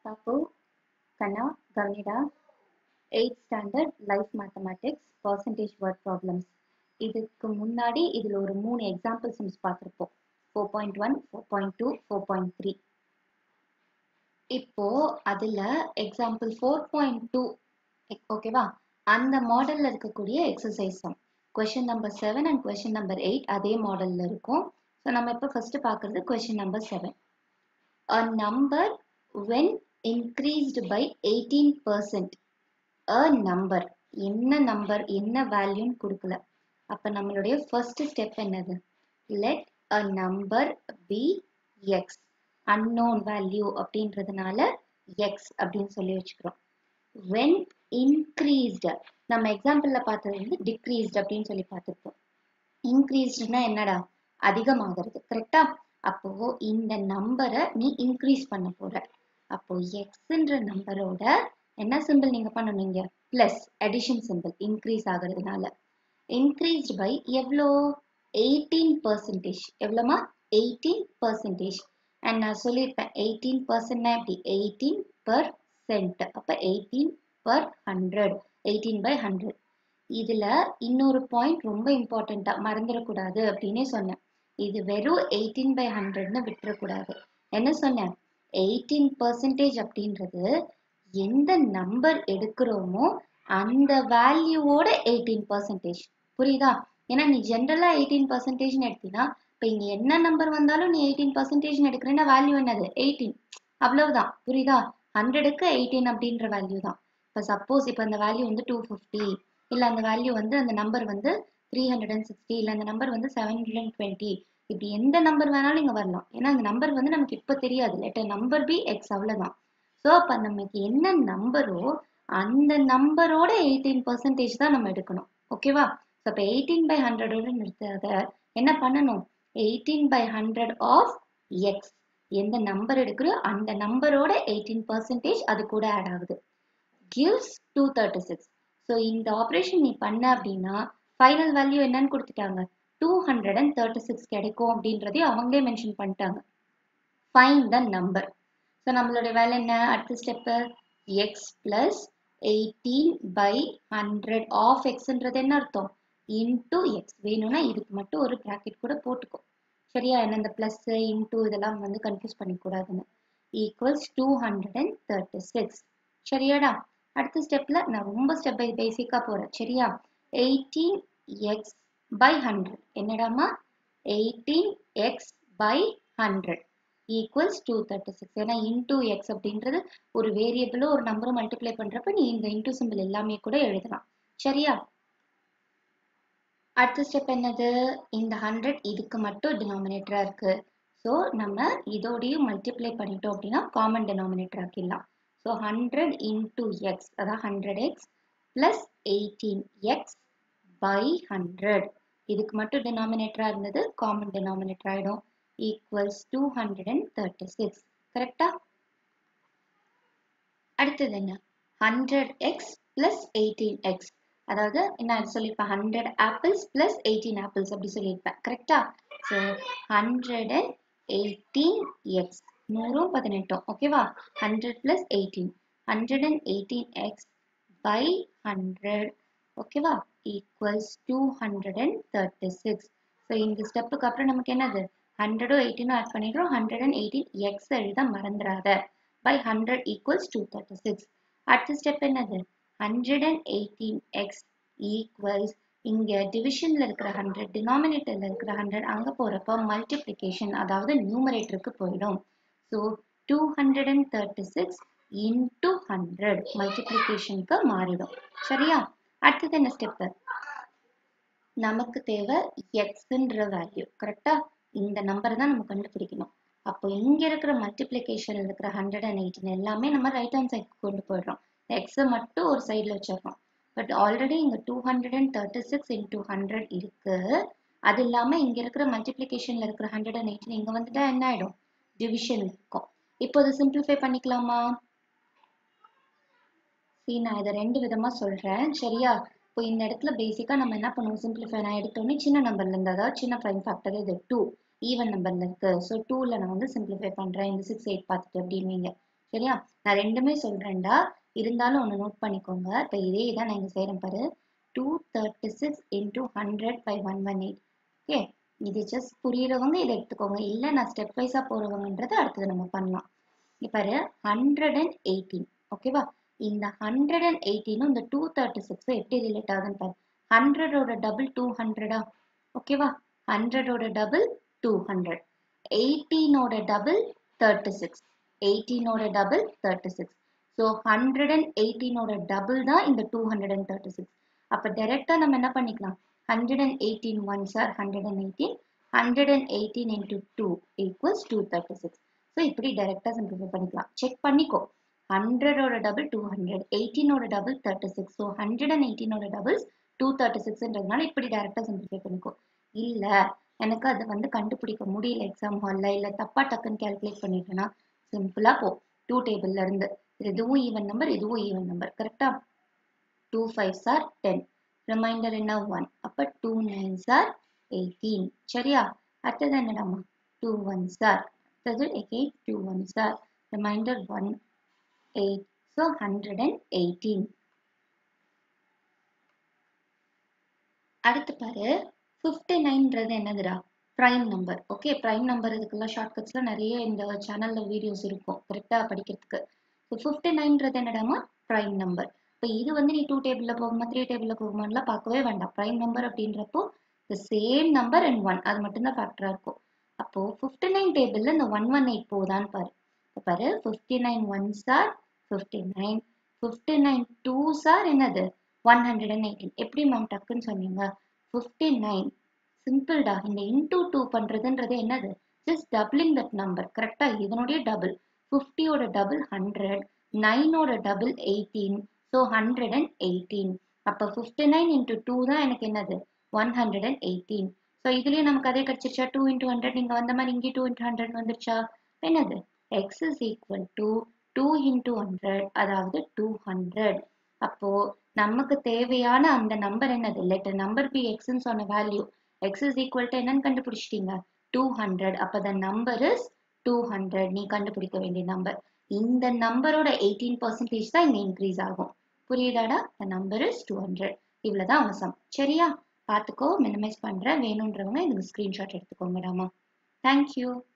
பாப்பு கண்ணா கவினிடா eight standard life mathematics percentage word problems இதுக்கு முன்னாடி இதில் ஒரு மூணு எக்ஸாம்பிள் சம்ஸ் பார்த்துருப்போம் four point one four point two four point three இப்போ அதில் எக்ஸாம்பிள் ஃபோர் பாயிண்ட் டூ ஓகேவா அந்த மாடலில் இருக்கக்கூடிய exercise sum question number seven and question number eight அதே மாடலில் இருக்கும் ஸோ நம்ம இப்போ ஃபர்ஸ்ட் பார்க்குறது question number seven a number when increased by 18% a number என்ன நம்பர் என்ன வேல்யூன்னு கொடுக்கல அப்ப நம்மளுடைய ஃபர்ஸ்ட் ஸ்டெப் என்னது let a number be x unknown value அப்படின்றதுனால x அப்படின்னு சொல்லி வச்சுக்கிறோம் when increased நம்ம எக்ஸாம்பிள்ல பார்த்தது வந்து decreased அப்படின்னு சொல்லி பார்த்துருப்போம் இன்க்ரீஸ்டுனா என்னடா அதிகமாகிறது கரெக்டா அப்போ இந்த நம்பரை நீ இன்க்ரீஸ் பண்ண போற அப்போ எக்ஸ்ன்ற நம்பரோட என்ன சிம்பிள் நீங்க பண்ணணுங்க பிளஸ் அடிஷன் சிம்பிள் இன்க்ரீஸ் ஆகுறதுனால இன்க்ரீஸ்ட் பை எவ்வளோ எயிட்டீன் பர்சன்டேஜ் எவ்வளோமா எயிட்டீன் பர்சன்டேஜ் அண்ட் நான் சொல்லியிருப்பேன் எயிட்டீன் பர்சன்ட்னா எப்படி எயிட்டீன் பர் சென்ட் அப்போ eighteen per hundred eighteen by hundred இதுல இன்னொரு பாயிண்ட் ரொம்ப இம்பார்ட்டண்டா மறந்துடக்கூடாது அப்படின்னே சொன்னேன் இது வெறும் எயிட்டீன் பை ஹண்ட்ரட்னு விட்டுறக்கூடாது என்ன சொன்னேன் எயிட்டீன் பர்சன்டேஜ் அப்படின்றது எந்த நம்பர் எடுக்கிறோமோ அந்த வேல்யூவோட எயிட்டீன் பர்சன்டேஜ் புரியுதா ஏன்னா நீ ஜென்ரலா எயிட்டீன் பர்சன்டேஜ்னு எடுத்தீங்கன்னா இப்போ இங்க என்ன நம்பர் வந்தாலும் நீ எயிட்டீன் பர்சன்டேஜ் எடுக்கிறேன்னா வேல்யூ என்னது எயிட்டீன் அவ்வளவுதான் புரியுதா ஹண்ட்ரடுக்கு எயிட்டீன் அப்படின்ற வேல்யூ தான் இப்போ சப்போஸ் இப்போ அந்த வேல்யூ வந்து டூ ஃபிஃப்டி இல்லை அந்த வேல்யூ வந்து அந்த நம்பர் வந்து த்ரீ ஹண்ட்ரட் அண்ட் சிக்ஸ்டி இல்லை அந்த நம்பர் வந்து செவன் ஹண்ட்ரட் அண்ட் டுவெண்ட்டி இப்படி எந்த நம்பர் வேணாலும் இங்கே வரலாம் ஏன்னா அந்த நம்பர் வந்து நமக்கு இப்போ தெரியாது லெட்டர் நம்பர் பி எக்ஸ் அவ்வளோதான் ஸோ அப்போ நமக்கு என்ன நம்பரோ அந்த நம்பரோட எயிட்டீன் பர்சன்டேஜ் தான் நம்ம எடுக்கணும் ஓகேவா ஸோ அப்போ எயிட்டீன் பை ஹண்ட்ரடோட நிறுத்தாத என்ன பண்ணணும் eighteen by hundred of X எந்த நம்பர் எடுக்கிறோ அந்த நம்பரோட எயிட்டீன் பர்சன்டேஜ் அது கூட ஆட் ஆகுது gives two thirty six so இந்த ஆப்ரேஷன் நீ பண்ண அப்படின்னா ஃபைனல் வேல்யூ என்னன்னு கொடுத்துட்டாங்க two hundred and thirty six கிடைக்கும் அப்படின்றதையும் அவங்களே மென்ஷன் பண்ணிட்டாங்க ஃபைன் த நம்பர் ஸோ நம்மளுடைய வேலை என்ன அடுத்த step X plus eighteen by hundred of எக்ஸ்ன்றது என்ன அர்த்தம் இன்டூ எக்ஸ் வேணும்னா இதுக்கு மட்டும் ஒரு ப்ராக்கெட் கூட போட்டுக்கோ சரியா என்ன இந்த ப்ளஸ் இன்டூ இதெல்லாம் வந்து கன்ஃபியூஸ் பண்ணிக்கூடாதுன்னு equals two hundred and thirty six சரியாடா அடுத்த ஸ்டெப்ல நான் ரொம்ப ஸ்டெப் பை பேசிக்கா போறேன் சரியா எயிட்டீன் எக்ஸ் பை ஹண்ட்ரட் என்னடாமா eighteen X by hundred equals two thirty six ஏன்னா இன்டூ எக்ஸ் அப்படின்றது ஒரு வேரியபிளோ ஒரு நம்பரும் மல்டிப்ளை பண்றப்ப நீ இந்த இன்டூ சிம்பிள் எல்லாமே கூட எழுதலாம் சரியா அடுத்த ஸ்டெப் என்னது இந்த ஹண்ட்ரட் இதுக்கு மட்டும் டினாமினேட்டரா இருக்கு ஸோ நம்ம இதோடையும் மல்டிப்ளை பண்ணிட்டோம் அப்படின்னா காமன் டினாமினேட்டர் ஆக்கிடலாம் ஸோ ஹண்ட்ரட் இன்டூ எக்ஸ் அதாவது hundred X plus eighteen X by hundred இதுக்கு மட்டும் டினாமினேட்டராக இருந்தது காமன் டினாமினேட்டர் ஆகிடும் equals two hundred and thirty six கரெக்டா அடுத்தது என்ன hundred X plus eighteen X அதாவது நான் சொல்லியிருப்பேன் hundred apples plus eighteen apples அப்படி சொல்லியிருப்பேன் கரெக்டா so hundred and eighteen X நூறும் பதினெட்டும் ஓகேவா hundred plus eighteen hundred and eighteen X by hundred ஓகேவா equals two hundred and thirty six so இந்த ஸ்டெப்புக்கு அப்புறம் நமக்கு என்னது ஹண்ட்ரடும் எயிட்டீனும் ஆட் பண்ணிடுறோம் ஹண்ட்ரட் அண்ட் எயிட்டீன் எக்ஸ் எழுத மறந்துடாத by hundred equals two thirty six அடுத்த ஸ்டெப் என்னது hundred and eighteen X equals இங்க டிவிஷன்ல இருக்கிற ஹண்ட்ரட் டினாமினேட்டர்ல இருக்கிற ஹண்ட்ரட் அங்க போறப்ப மல்டிப்ளிகேஷன் அதாவது நியூமரேட்டருக்கு போயிடும் so two hundred and thirty six into hundred மல்டிப்ளிகேஷனுக்கு மாறிடும் சரியா அடுத்தது என்ன ஸ்டெப்பு நமக்கு தேவை எக்ஸ்ன்ற வேல்யூ கரெக்டா இந்த நம்பரை தான் நம்ம கண்டுபிடிக்கணும் அப்போ இங்க இருக்கிற மல்டிப்ளிகேஷன்ல இருக்கிற ஹண்ட்ரட் அண்ட் எயிட்டின் எல்லாமே நம்ம ரைட் ஹேண்ட் சைட் கொண்டு போயிடுறோம் எக்ஸை மட்டும் ஒரு சைடில் வச்சிடறோம் பட் ஆல்ரெடி இங்க two hundred and thirty six into hundred இருக்கு அது இல்லாம இங்க இருக்கிற மல்டிப்ளிகேஷன்ல இருக்கிற ஹண்ட்ரட் அண்ட் எயிட்டின் இங்க வந்துட்டா என்ன ஆயிடும் டிவிஷன் இருக்கும் இப்போ அதை சிம்பிளிஃபை பண்ணிக்கலாமா சரி நான் இதை ரெண்டு விதமா சொல்றேன் சரியா இப்போ இந்த இடத்துல பேசிக்கா நம்ம என்ன பண்ணுவோம் சிம்பிளிஃபை நான் எடுத்தோடனே சின்ன நம்பர்ல இருந்து அதாவது சின்ன ப்ரைம் ஃபேக்டர் இது டூ ஈவன் நம்பர்ல இருக்கு ஸோ டூல நான் வந்து சிம்பிளிஃபை பண்றேன் இந்த சிக்ஸ் எயிட் பார்த்துட்டு அப்படின்வீங்க சரியா நான் ரெண்டுமே சொல்றேன்டா இருந்தாலும் ஒன்று நோட் பண்ணிக்கோங்க இப்போ இதே தான் நான் இங்கே செய்கிறேன் பாரு two thirty six into hundred by one one eight okay இது ஜஸ்ட் புரியுறவங்க இதை எடுத்துக்கோங்க இல்லை நான் ஸ்டெப் வைஸாக போகிறவங்கன்றதை அடுத்தது நம்ம பண்ணலாம் இங்கே பாரு ஹண்ட்ரட் அண்ட் எயிட்டீன் ஓகேவா இந்த ஹண்ட்ரட் அண்ட் எயிட்டீனும் இந்த டூ தேர்ட்டி சிக்ஸும் எப்படி ரிலேட் ஆகுதுன்னு பாரு ஹண்ட்ரடோட டபுள் டூ ஹண்ட்ரடா ஓகேவா ஹண்ட்ரடோட டபுள் டூ ஹண்ட்ரட் எயிட்டீனோட டபுள் தேர்ட்டி சிக்ஸ் எயிட்டீனோட double thirty six so hundred and எயிட்டீனோட டபுள் தான் இந்த two hundred and thirty six அப்போ டேரெக்டாக நம்ம என்ன பண்ணிக்கலாம் hundred and eighteen one sir hundred and eighteen hundred and eighteen into two equals two thirty six so இப்படி டேரெக்டாக சிம்பிளிஃபை பண்ணிக்கலாம் செக் பண்ணிக்கோ ஹண்ட்ரடோட டபுள் டூ ஹண்ட்ரட் எயிட்டீனோட double thirty six so hundred and எயிட்டீனோட டபுள்ஸ் டூ தேர்ட்டி சிக்ஸ்ன்றதுனால இப்படி டேரெக்டாக சிம்பிளிஃபை பண்ணிக்கோ இல்லை எனக்கு அதை வந்து கண்டுபிடிக்க முடியல எக்ஸாம் ஹாலில் இல்லை தப்பாக டக்குன்னு கேல்குலேட் பண்ணிட்டேன்னா சிம்பிளாக போ டூ டேபிள்ல இருந்து இதுவும் ஈவன் நம்பர் இதுவும் ஈவன் நம்பர் கரெக்டா two five sir ten remainder என்ன ஒன் அப்போ டூ நைன் சார் எயிட்டீன் சரியா அடுத்தது என்னடாமா டூ ஒன் சார் அடுத்தது again two one sir remainder one eight so hundred and eighteen அடுத்து பாரு ஃபிஃப்டி நைன்றது என்னதுடா prime number okay prime number இதுக்கெல்லாம் ஷார்ட்கட்ஸ்லாம் நிறைய இந்த சேனலில் வீடியோஸ் இருக்கும் கரெக்டாக படிக்கிறதுக்கு ஸோ ஃபிஃப்டி நைன்றது என்னடாமா ப்ரைம் நம்பர் இப்போ இது வந்து நீ டூ டேபிளில் போகுமா த்ரீ டேபிளில் போகுமான்லாம் பார்க்கவே வேண்டாம் ப்ரைம் நம்பர் அப்படின்றப்போ the same number and one அது மட்டும்தான் ஃபேக்டராக இருக்கும் அப்போது ஃபிஃப்டி நைன் டேபிளில் இந்த ஒன் ஒன் எயிட் போகுதான்னு பாரு இப்போ பாரு fifty nine one sir fifty nine fifty nine two sir என்னது ஒன் ஹண்ட்ரட் அண்ட் எயிட்டீன் எப்படி மேம் டக்குன்னு சொன்னீங்க ஃபிஃப்டி நைன் சிம்பிள்டா இந்த இன்டூ டூ பண்ணுறதுன்றது என்னது ஜஸ்ட் டபுளிங் தட் நம்பர் கரெக்டாக இதனுடைய டபுள் ஃபிஃப்டியோட டபுள் ஹண்ட்ரட் நைனோட double eighteen so hundred and eighteen அப்போ ஃபிஃப்டி நைன் இன்டூ டூ தான் எனக்கு என்னது one hundred and eighteen so இதுலேயும் நமக்கு அதே கிடச்சிருச்சா டூ இன்டூ ஹண்ட்ரட் இங்கே வந்த மாதிரி இங்கே டூ இன்டூ ஹண்ட்ரட் வந்துருச்சா என்னது x is equal to two into hundred அதாவது டூ ஹண்ட்ரட் அப்போ நமக்கு தேவையான அந்த நம்பர் என்னது லெட்டர் நம்பர் பி எக்ஸ்ன்னு சொன்ன value x is equal to என்னன்னு கண்டுபிடிச்சிட்டீங்க டூ ஹண்ட்ரட் அப்போ the number is two hundred நீ கண்டுபிடிக்க வேண்டிய நம்பர் இந்த நம்பரோட எயிட்டீன் பர்சன்டேஜ் தான் இங்கே இன்க்ரீஸ் ஆகும் புரியுதாடா the number is two hundred இவ்வளோதான் அவசம் சரியா பார்த்துக்கோ மினிமைஸ் பண்ணுறேன் வேணுன்றவங்க இதுக்கு ஸ்க்ரீன்ஷாட் எடுத்துக்கோங்கடாமா தேங்க்யூ